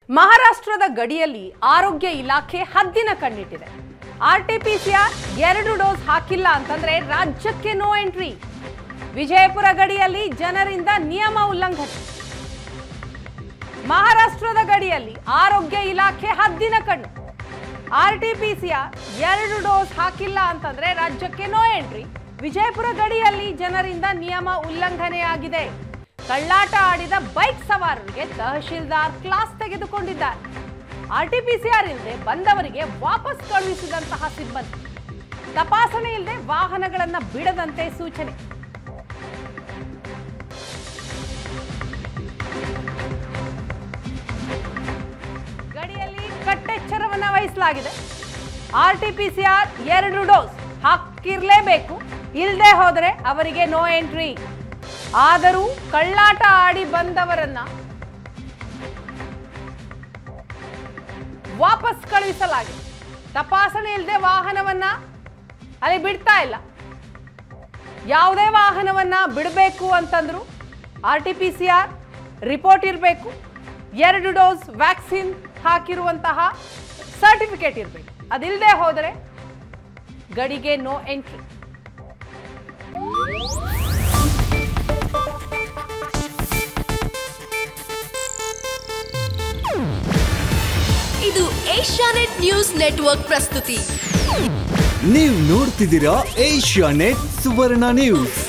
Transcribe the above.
ಮಹಾರಾಷ್ಟ್ರದ ಗಡಿಯಲ್ಲಿ ಆರೋಗ್ಯ ಇಲಾಖೆ ಹದ್ದಿನ ಕಣ್ಣಿಟ್ಟಿದೆ ಆರ್ಟಿಪಿಸಿಆರ್ ಎರಡು ಡೋಸ್ ಹಾಕಿಲ್ಲ ಅಂತಂದ್ರೆ ರಾಜ್ಯಕ್ಕೆ ನೋ ಎಂಟ್ರಿ ವಿಜಯಪುರ ಗಡಿಯಲ್ಲಿ ಜನರಿಂದ ನಿಯಮ ಉಲ್ಲಂಘನೆ ಮಹಾರಾಷ್ಟ್ರದ ಗಡಿಯಲ್ಲಿ ಆರೋಗ್ಯ ಇಲಾಖೆ ಹದ್ದಿನ ಕಣ್ಣು ಆರ್ಟಿಪಿಸಿಆರ್ ಎರಡು ಡೋಸ್ ಹಾಕಿಲ್ಲ ಅಂತಂದ್ರೆ ರಾಜ್ಯಕ್ಕೆ ನೋ ಎಂಟ್ರಿ ವಿಜಯಪುರ ಗಡಿಯಲ್ಲಿ ಜನರಿಂದ ನಿಯಮ ಉಲ್ಲಂಘನೆಯಾಗಿದೆ ಕಳ್ಳಾಟ ಆಡಿದ ಬೈಕ್ ಸವಾರರಿಗೆ ತಹಶೀಲ್ದಾರ್ ಕ್ಲಾಸ್ ತೆಗೆದುಕೊಂಡಿದ್ದಾರೆ ಆರ್ಟಿಪಿಸಿಆರ್ ಇಲ್ಲದೆ ಬಂದವರಿಗೆ ವಾಪಸ್ ಕಳುಹಿಸಿದಂತಹ ಸಿಬ್ಬಂದಿ ತಪಾಸಣೆ ಇಲ್ಲದೆ ವಾಹನಗಳನ್ನ ಬಿಡದಂತೆ ಸೂಚನೆ ಗಡಿಯಲ್ಲಿ ಕಟ್ಟೆಚ್ಚರವನ್ನ ವಹಿಸಲಾಗಿದೆ ಆರ್ಟಿಪಿಸಿಆರ್ ಎರಡು ಡೋಸ್ ಹಾಕಿರ್ಲೇಬೇಕು ಇಲ್ಲದೆ ಹೋದರೆ ಅವರಿಗೆ ನೋ ಎಂಟ್ರಿ ಆದರೂ ಕಳ್ಳಾಟ ಆಡಿ ಬಂದವರನ್ನ ವಾಪಸ್ ಕಳುಹಿಸಲಾಗಿದೆ ತಪಾಸಣೆ ಇಲ್ಲದೆ ವಾಹನವನ್ನ ಅಲ್ಲಿ ಬಿಡ್ತಾ ಇಲ್ಲ ಯಾವುದೇ ವಾಹನವನ್ನ ಬಿಡಬೇಕು ಅಂತಂದ್ರು R T P C R report ಇರಬೇಕು ಎರಡು ಡೋಸ್ ವ್ಯಾಕ್ಸಿನ್ ಹಾಕಿರುವಂತಹ ಸರ್ಟಿಫಿಕೇಟ್ ಇರಬೇಕು ಅದಿಲ್ಲದೆ ಹೋದರೆ ಗಡಿಗೆ ನೋ ಎಂಟ್ರಿ ಇದು ಏಷ್ಯಾನೆಟ್ ನ್ಯೂಸ್ ನೆಟ್ವರ್ಕ್ ಪ್ರಸ್ತುತಿ ನೀವು ನೋಡ್ತಿದ್ದೀರಾ ಏಷ್ಯಾ ನೆಟ್ ಸುವರ್ಣ ನ್ಯೂಸ್